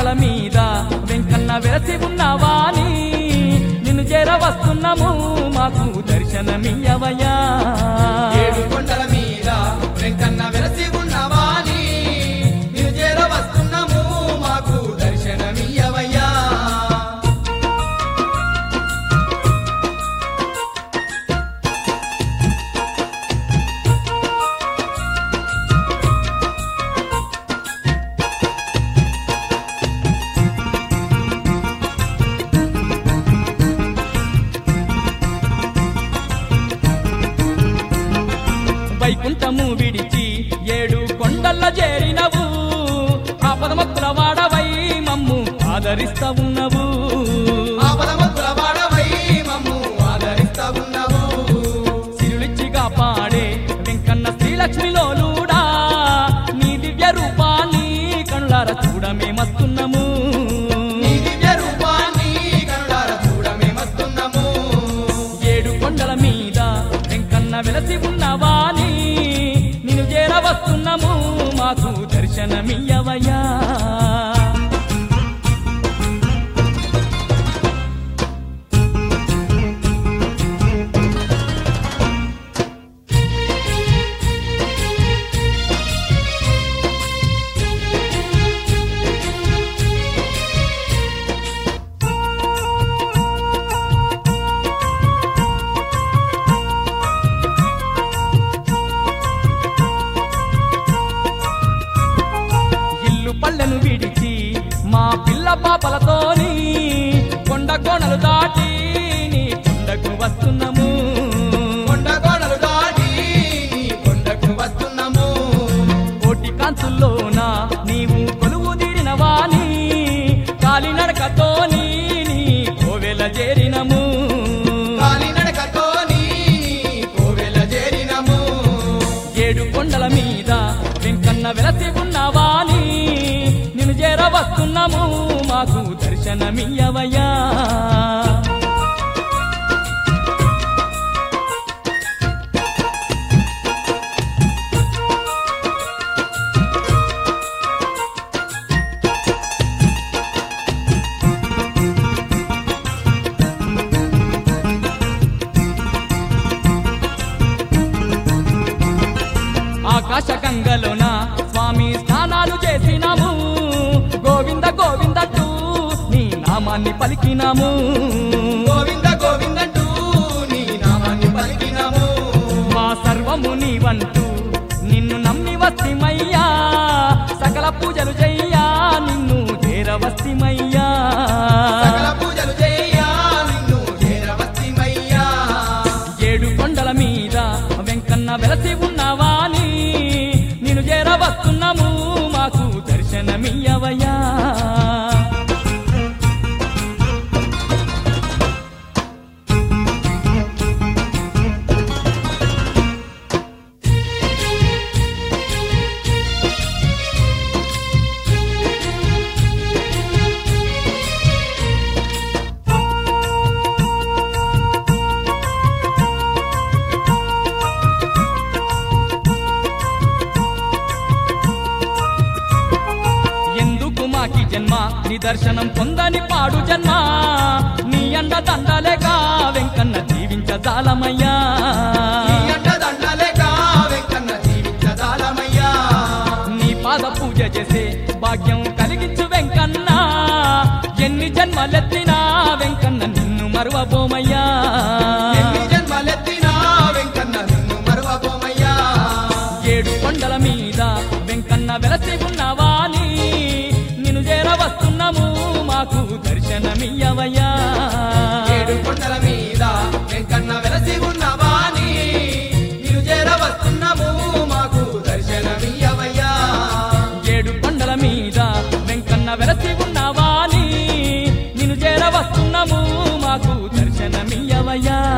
కొండల మీద వెంకన్న వెలసి ఉన్నవాని నిన్ను చేర వస్తున్నాము మాకు దర్శనమియ్యవయ్యా ఏడు కొండల మీద వెంకన్న వెలసి ఉన్నవాని నిన్ను చేర వస్తున్నాము మాకు దర్శనమియ్యవయ్యా వైకుంఠము విడిచి ఏడు కొండల్ల చేరినవు ఆ పదమక్కుల వాడవై మమ్ము ఆదరిస్తా ఉన్నవు ఆపదమక్కుల వాడవై మమ్ము ఆదరిస్తా ఉన్నావు సిరులిచ్చిగా పాడే వెంకన్న శ్రీలక్ష్మిలోలుడా నీ దివ్య రూపాన్ని కనులార చూడమేమస్తున్నాము నీ దివ్య రూపాన్ని కనులార చూడమేమస్తున్నాము ఏడు కొండల మీద వెంకన్న వెలసి ఉన్నవాని నిన్ను చేర వస్తున్నాము మాకు దర్శనమియ్యవయ్యా ఇల్లు పల్లెను విడిచి మా పిల్ల పాపలతోని కొండ కోణలు దాటి నీ కొండకు వస్తున్నాము కొండ కోణలు దాటి నీ కొండకు వస్తున్నాము కోటి కాంతుల్లోన నీవు కొలువు తీరిన వాణి కాలినడకతోని నీ కోవెల చేరినము కాలినడకతో నీ కోవెల చేరినము ఏడు కొండల మీద వెంకన్న వెలసి ఉన్నవాని నిన్ను చేర వస్తున్నాము మాకు దర్శనమియ్యవయ్యా ఆకాశ గంగలోన స్వామి స్నానాలు చేసినాము గోవింద గోవిందట్టు నీ నామాన్ని పలికినాము గోవింద గోవిందంటూ నీ నామాన్ని పలికినాము మా సర్వము నీవంటూ నిన్ను నమ్మి వస్తిమయ్యా సకల పూజలు చెయ్యా నిన్ను చేరవస్తిమయ్యా సకల పూజలు చేయా నిన్ను చేరవచ్చిమయ్యా ఏడు కొండల మీద వెంకన్న వెలసి ఉన్నవాని నిన్ను చేరవస్తున్నాము మాకు దర్శనమియ్యవయ్యా ఎందుకు మాకి జన్మ నీ దర్శనం పొందని పాడు జన్మ నీ అండ దండలేక వెంకన్న జీవించజాలమయ్యా నీ అంట దండలేక వెంకన్న జీవించదాలమయ్యా నీ పాద పూజ చేసే భాగ్యం కలిగించు వెంకన్న ఎన్ని జన్మలెత్తినా వెంకన్న నిన్ను మరువబోమయ్యా ఎన్ని జన్మలెత్తినా వెంకన్న నిన్ను మరువబోమయ్యా ఏడు కొండల మీద వెంకన్న వెలసి ఉన్నవాని నిన్ను చేర వస్తున్నాము మాకు దర్శనమియ్యవయ్యా ఏడు కొండల మీద వెంకన్న వెలసి ఉన్నవాని నిన్ను చేర వస్తున్నాము మాకు దర్శనమియ్యవయ్యా ఏడు కొండల మీద వెంకన్న వెలసి ఉన్నవాని నిన్ను చేర వస్తున్నాము మాకు దర్శనమియ్యవయ్యా